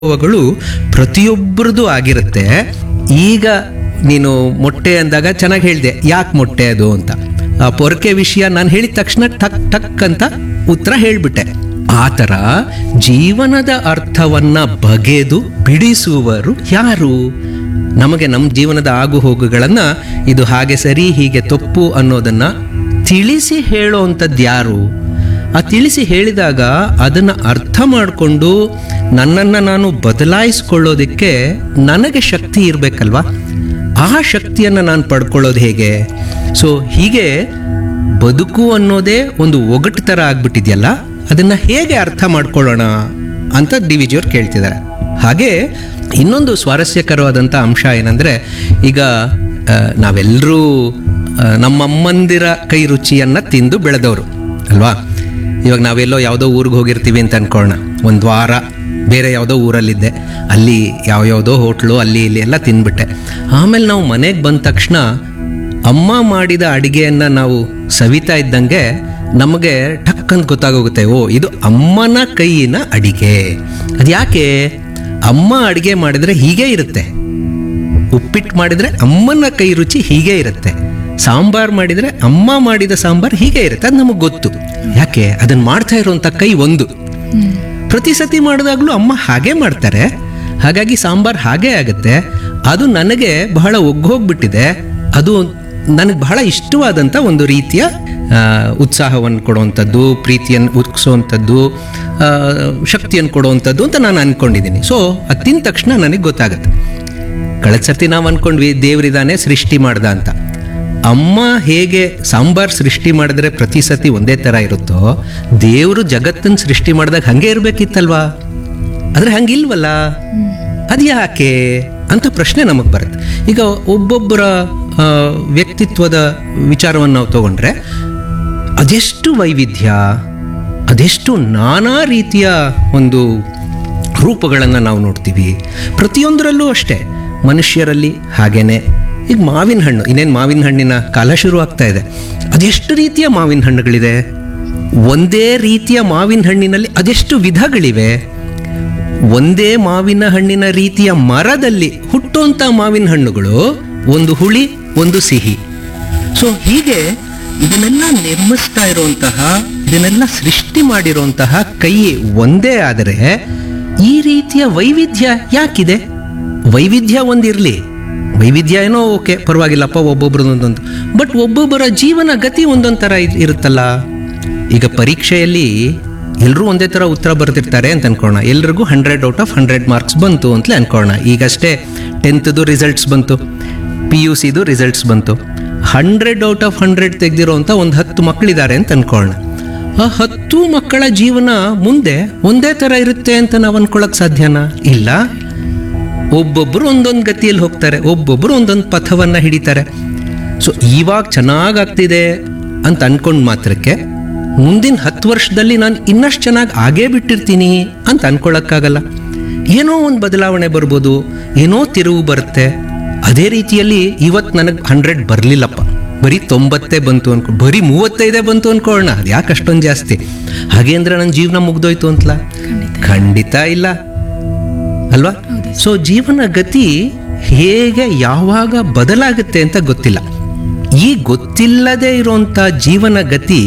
ಅನುಭವಗಳು ಪ್ರತಿಯೊಬ್ಬರದು ಆಗಿರುತ್ತೆ ಈಗ ನೀನು ಮೊಟ್ಟೆ ಅಂದಾಗ ಚೆನ್ನಾಗಿ ಹೇಳಿದೆ ಯಾಕೆ ಮೊಟ್ಟೆ ಅದು ಅಂತ ಆ ಪೊರಕೆ ವಿಷಯ ನಾನು ಹೇಳಿದ ತಕ್ಷಣ ಟಕ್ ಟಕ್ ಅಂತ ಉತ್ತರ ಹೇಳ್ಬಿಟ್ಟೆ ಆ ಥರ ಜೀವನದ ಅರ್ಥವನ್ನ ಬಗೆದು ಬಿಡಿಸುವರು ಯಾರು ನಮಗೆ ನಮ್ಮ ಜೀವನದ ಆಗು ಹೋಗುಗಳನ್ನ ಇದು ಹಾಗೆ ಸರಿ ಹೀಗೆ ತಪ್ಪು ಅನ್ನೋದನ್ನ ತಿಳಿಸಿ ಹೇಳೋವಂಥದ್ದು ಯಾರು ಆ ತಿಳಿಸಿ ಹೇಳಿದಾಗ ಅದನ್ನು ಅರ್ಥ ಮಾಡಿಕೊಂಡು ನನ್ನನ್ನು ನಾನು ಬದಲಾಯಿಸ್ಕೊಳ್ಳೋದಕ್ಕೆ ನನಗೆ ಶಕ್ತಿ ಇರಬೇಕಲ್ವಾ ಆ ಶಕ್ತಿಯನ್ನು ನಾನು ಪಡ್ಕೊಳ್ಳೋದು ಹೇಗೆ ಸೊ ಹೀಗೆ ಬದುಕು ಅನ್ನೋದೇ ಒಂದು ಒಗಟು ಥರ ಆಗ್ಬಿಟ್ಟಿದೆಯಲ್ಲ ಅದನ್ನು ಹೇಗೆ ಅರ್ಥ ಮಾಡ್ಕೊಳ್ಳೋಣ ಅಂತ ಡಿ ವಿ ಜಿಯವ್ರು ಕೇಳ್ತಿದ್ದಾರೆ ಹಾಗೆ ಇನ್ನೊಂದು ಸ್ವಾರಸ್ಯಕರವಾದಂಥ ಅಂಶ ಏನಂದರೆ ಈಗ ಆ, ನಾವೆಲ್ಲರೂ ಆ, ನಮ್ಮಮ್ಮಂದಿರ ಕೈ ರುಚಿಯನ್ನು ತಿಂದು ಬೆಳೆದವರು ಅಲ್ವಾ ಇವಾಗ ನಾವೆಲ್ಲೋ ಯಾವುದೋ ಊರಿಗೆ ಹೋಗಿರ್ತೀವಿ ಅಂತ ಅನ್ಕೊಳ್ಳೋಣ ಒಂದು ವಾರ ಬೇರೆ ಯಾವುದೋ ಊರಲ್ಲಿದ್ದೆ ಅಲ್ಲಿ ಯಾವ ಯಾವುದೋ ಹೋಟ್ಲು ಅಲ್ಲಿ ಇಲ್ಲಿ ಎಲ್ಲ ತಿಂದ್ಬಿಟ್ಟೆ ಆಮೇಲೆ ನಾವು ಮನೆಗೆ ಬಂದ ತಕ್ಷಣ ಅಮ್ಮ ಮಾಡಿದ ಅಡಿಗೆಯನ್ನು ನಾವು ಸವಿತಾ ಇದ್ದಂಗೆ ನಮಗೆ ಟಕ್ ಅಂತ ಗೊತ್ತಾಗೋಗುತ್ತೆ ಓ ಇದು ಅಮ್ಮನ ಕೈಯಿನ ಅಡಿಗೆ ಅದು ಯಾಕೆ ಅಮ್ಮ ಅಡಿಗೆ ಮಾಡಿದ್ರೆ ಹೀಗೆ ಇರುತ್ತೆ ಉಪ್ಪಿಟ್ಟು ಮಾಡಿದರೆ ಅಮ್ಮನ ಕೈ ರುಚಿ ಹೀಗೆ ಇರುತ್ತೆ ಸಾಂಬಾರ್ ಮಾಡಿದರೆ ಅಮ್ಮ ಮಾಡಿದ ಸಾಂಬಾರ್ ಹೀಗೆ ಇರುತ್ತೆ ಅದು ನಮಗೆ ಗೊತ್ತು ಯಾಕೆ ಅದನ್ನು ಮಾಡ್ತಾ ಇರುವಂಥ ಕೈ ಒಂದು ಪ್ರತಿ ಸತಿ ಮಾಡಿದಾಗಲೂ ಅಮ್ಮ ಹಾಗೆ ಮಾಡ್ತಾರೆ ಹಾಗಾಗಿ ಸಾಂಬಾರ್ ಹಾಗೆ ಆಗುತ್ತೆ ಅದು ನನಗೆ ಬಹಳ ಒಗ್ಗೋಗ್ಬಿಟ್ಟಿದೆ ಅದು ನನಗೆ ಬಹಳ ಇಷ್ಟವಾದಂಥ ಒಂದು ರೀತಿಯ ಉತ್ಸಾಹವನ್ನು ಕೊಡುವಂಥದ್ದು ಪ್ರೀತಿಯನ್ನು ಉತ್ಕಿಸುವಂಥದ್ದು ಆ, ಶಕ್ತಿಯನ್ನು ಕೊಡುವಂಥದ್ದು ಅಂತ ನಾನು ಅಂದ್ಕೊಂಡಿದ್ದೀನಿ ಸೊ ಅದು ತಿಂದ ತಕ್ಷಣ ನನಗೆ ಗೊತ್ತಾಗುತ್ತೆ ಕಳೆದ ಸರ್ತಿ ನಾವು ಅನ್ಕೊಂಡ್ವಿ ದೇವರಿದಾನೆ ಸೃಷ್ಟಿ ಮಾಡ್ದ ಅಂತ ಅಮ್ಮ ಹೇಗೆ ಸಾಂಬಾರ್ ಸೃಷ್ಟಿ ಮಾಡಿದ್ರೆ ಪ್ರತಿ ಸತಿ ಒಂದೇ ಥರ ಇರುತ್ತೋ ದೇವರು ಜಗತ್ತನ್ನು ಸೃಷ್ಟಿ ಮಾಡಿದಾಗ ಹಂಗೆ ಇರಬೇಕಿತ್ತಲ್ವಾ ಆದರೆ ಹಂಗಿಲ್ವಲ್ಲ ಅದು ಯಾಕೆ ಅಂತ ಪ್ರಶ್ನೆ ನಮಗೆ ಬರುತ್ತೆ ಈಗ ಒಬ್ಬೊಬ್ಬರ ಆ, ವ್ಯಕ್ತಿತ್ವದ ವಿಚಾರವನ್ನು ನಾವು ತಗೊಂಡ್ರೆ ಅದೆಷ್ಟು ವೈವಿಧ್ಯ ಅದೆಷ್ಟು ನಾನಾ ರೀತಿಯ ಒಂದು ರೂಪಗಳನ್ನು ನಾವು ನೋಡ್ತೀವಿ ಪ್ರತಿಯೊಂದರಲ್ಲೂ ಅಷ್ಟೇ ಮನುಷ್ಯರಲ್ಲಿ ಹಾಗೇನೆ ಈಗ ಮಾವಿನ ಹಣ್ಣು ಇನ್ನೇನು ಮಾವಿನ ಹಣ್ಣಿನ ಕಾಲ ಶುರು ಆಗ್ತಾ ಇದೆ ಅದೆಷ್ಟು ರೀತಿಯ ಮಾವಿನ ಹಣ್ಣುಗಳಿದೆ ಒಂದೇ ರೀತಿಯ ಮಾವಿನ ಹಣ್ಣಿನಲ್ಲಿ ಅದೆಷ್ಟು ವಿಧಗಳಿವೆ ಒಂದೇ ಮಾವಿನ ಹಣ್ಣಿನ ರೀತಿಯ ಮರದಲ್ಲಿ ಹುಟ್ಟುವಂಥ ಮಾವಿನ ಹಣ್ಣುಗಳು ಒಂದು ಹುಳಿ ಒಂದು ಸಿಹಿ ಸೊ ಹೀಗೆ ಇದನ್ನೆಲ್ಲ ನಿರ್ಮಿಸ್ತಾ ಇರುವಂತಹ ಇದನ್ನೆಲ್ಲ ಸೃಷ್ಟಿ ಮಾಡಿರುವಂತಹ ಕೈ ಒಂದೇ ಆದರೆ ಈ ರೀತಿಯ ವೈವಿಧ್ಯ ಯಾಕಿದೆ ವೈವಿಧ್ಯ ಒಂದಿರಲಿ ವೈವಿಧ್ಯ ಏನೋ ಓಕೆ ಪರವಾಗಿಲ್ಲಪ್ಪ ಒಬ್ಬೊಬ್ರದ್ದು ಒಂದೊಂದು ಬಟ್ ಒಬ್ಬೊಬ್ಬರ ಜೀವನ ಗತಿ ಒಂದೊಂದು ಥರ ಇದ್- ಇರುತ್ತಲ್ಲ ಈಗ ಪರೀಕ್ಷೆಯಲ್ಲಿ ಎಲ್ಲರೂ ಒಂದೇ ಥರ ಉತ್ತರ ಬರ್ತಿರ್ತಾರೆ ಅಂತ ಅನ್ಕೋಣ ಎಲ್ರಿಗೂ hundred out of hundred marks ಬಂತು ಅಂತಲೇ ಅನ್ಕೋಣ ಈಗಷ್ಟೇ ಟೆಂತ್ದು ರಿಸಲ್ಟ್ಸ್ ಬಂತು ಪಿ ಯು ಸಿದು ರಿಸಲ್ಟ್ಸ್ ಬಂತು ಹಂಡ್ರೆಡ್ ಔಟ್ ಆಫ್ ಹಂಡ್ರೆಡ್ ತೆಗೆದಿರೋಂಥ ಒಂದು ಹತ್ತು ಮಕ್ಕಳಿದ್ದಾರೆ ಅಂತ ಅನ್ಕೊಳ್ಳೋಣ ಆ ಹತ್ತು ಮಕ್ಕಳ ಜೀವನ ಮುಂದೆ ಒಂದೇ ಥರ ಇರುತ್ತೆ ಅಂತ ನಾವು ಅನ್ಕೊಳ್ಳೋಕೆ ಸಾಧ್ಯನಾ ಇಲ್ಲ ಒಬ್ಬೊಬ್ಬರು ಒಂದೊಂದು ಗತಿಯಲ್ಲಿ ಹೋಗ್ತಾರೆ ಒಬ್ಬೊಬ್ಬರು ಒಂದೊಂದು ಪಥವನ್ನು ಹಿಡಿತಾರೆ ಸೊ ಇವಾಗ ಚೆನ್ನಾಗಾಗ್ತಿದೆ ಅಂತ ಅನ್ಕೊಂಡ್ ಮಾತ್ರಕ್ಕೆ ಮುಂದಿನ ಹತ್ತು ವರ್ಷದಲ್ಲಿ ನಾನು ಇನ್ನಷ್ಟು ಚೆನ್ನಾಗಿ ಆಗೇ ಬಿಟ್ಟಿರ್ತೀನಿ ಅಂತ ಅನ್ಕೊಳ್ಳೋಕ್ಕಾಗಲ್ಲ ಏನೋ ಒಂದು ಬದಲಾವಣೆ ಬರ್ಬೋದು ಏನೋ ತಿರುವು ಬರುತ್ತೆ ಅದೇ ರೀತಿಯಲ್ಲಿ ಇವತ್ತು ನನಗೆ ಹಂಡ್ರೆಡ್ ಬರಲಿಲ್ಲಪ್ಪ ಬರೀ ತೊಂಬತ್ತೇ ಬಂತು ಅನ್ಕೊ ಬರೀ ಮೂವತ್ತೈದೇ ಬಂತು ಅನ್ಕೊಳ್ಳೋಣ ಅದು ಯಾಕೆ ಅಷ್ಟೊಂದು ಜಾಸ್ತಿ ಹಾಗೆ ಅಂದ್ರೆ ನನ್ನ ಜೀವನ ಮುಗ್ದೋಯ್ತು ಅಂತಲ್ಲ ಖಂಡಿತ ಇಲ್ಲ ಅಲ್ವಾ ಸೊ ಜೀವನ ಗತಿ ಹೇಗೆ ಯಾವಾಗ ಬದಲಾಗುತ್ತೆ ಅಂತ ಗೊತ್ತಿಲ್ಲ ಈ ಗೊತ್ತಿಲ್ಲದೆ ಇರುವಂತ ಜೀವನ ಗತಿ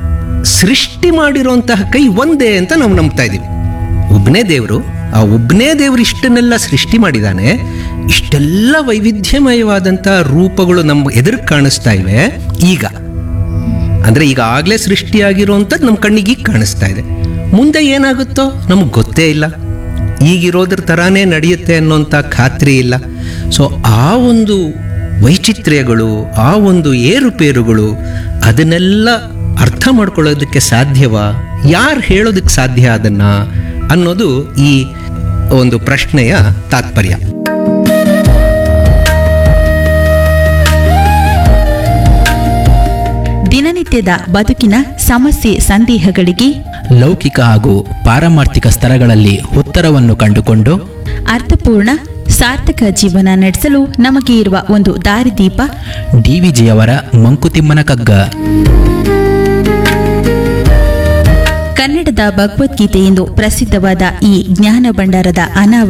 ಸೃಷ್ಟಿ ಮಾಡಿರುವಂತಹ ಕೈ ಒಂದೇ ಅಂತ ನಾವು ನಂಬ್ತಾ ಇದ್ದೀವಿ ಒಬ್ಬನೇ ದೇವರು ಆ ಒಬ್ಬನೇ ದೇವರು ಇಷ್ಟನ್ನೆಲ್ಲ ಸೃಷ್ಟಿ ಮಾಡಿದಾನೆ ಇಷ್ಟೆಲ್ಲ ವೈವಿಧ್ಯಮಯವಾದಂಥ ರೂಪಗಳು ನಮ್ಮ ಎದುರು ಕಾಣಿಸ್ತಾ ಇವೆ ಈಗ ಅಂದ್ರೆ ಈಗ ಆಗ್ಲೇ ಸೃಷ್ಟಿಯಾಗಿರುವಂಥದ್ದು ನಮ್ಮ ಕಣ್ಣಿಗೆ ಈಗ ಕಾಣಿಸ್ತಾ ಇದೆ ಮುಂದೆ ಏನಾಗುತ್ತೋ ನಮಗೆ ಗೊತ್ತೇ ಇಲ್ಲ ಈಗಿರೋದ್ರ ಥರಾನೇ ನಡೆಯುತ್ತೆ ಅನ್ನೋಂಥ ಖಾತ್ರಿ ಇಲ್ಲ ಸೊ ಆ ಒಂದು ವೈಚಿತ್ರ್ಯಗಳು ಆ ಒಂದು ಏರುಪೇರುಗಳು ಅದನ್ನೆಲ್ಲ ಅರ್ಥ ಮಾಡ್ಕೊಳ್ಳೋದಕ್ಕೆ ಸಾಧ್ಯವಾ ಯಾರು ಹೇಳೋದಕ್ಕೆ ಸಾಧ್ಯ ಅದನ್ನ ಅನ್ನೋದು ಈ ಒಂದು ಪ್ರಶ್ನೆಯ ತಾತ್ಪರ್ಯ ದಿನನಿತ್ಯದ ಬದುಕಿನ ಸಮಸ್ಯೆ ಸಂದೇಹಗಳಿಗೆ ಲೌಕಿಕ ಹಾಗೂ ಪಾರಮಾರ್ಥಿಕ ಸ್ತರಗಳಲ್ಲಿ ಉತ್ತರವನ್ನು ಕಂಡುಕೊಂಡು ಅರ್ಥಪೂರ್ಣ ಸಾರ್ಥಕ ಜೀವನ ನಡೆಸಲು ನಮಗೆ ಇರುವ ಒಂದು ದಾರಿದೀಪ ಡಿವಿಜಿಯವರ ಮಂಕುತಿಮ್ಮನ ಕಗ್ಗ ಕನ್ನಡದ ಭಗವದ್ಗೀತೆ ಎಂದು ಪ್ರಸಿದ್ಧವಾದ ಈ ಜ್ಞಾನ ಭಂಡಾರದ ಅನಾವರಣ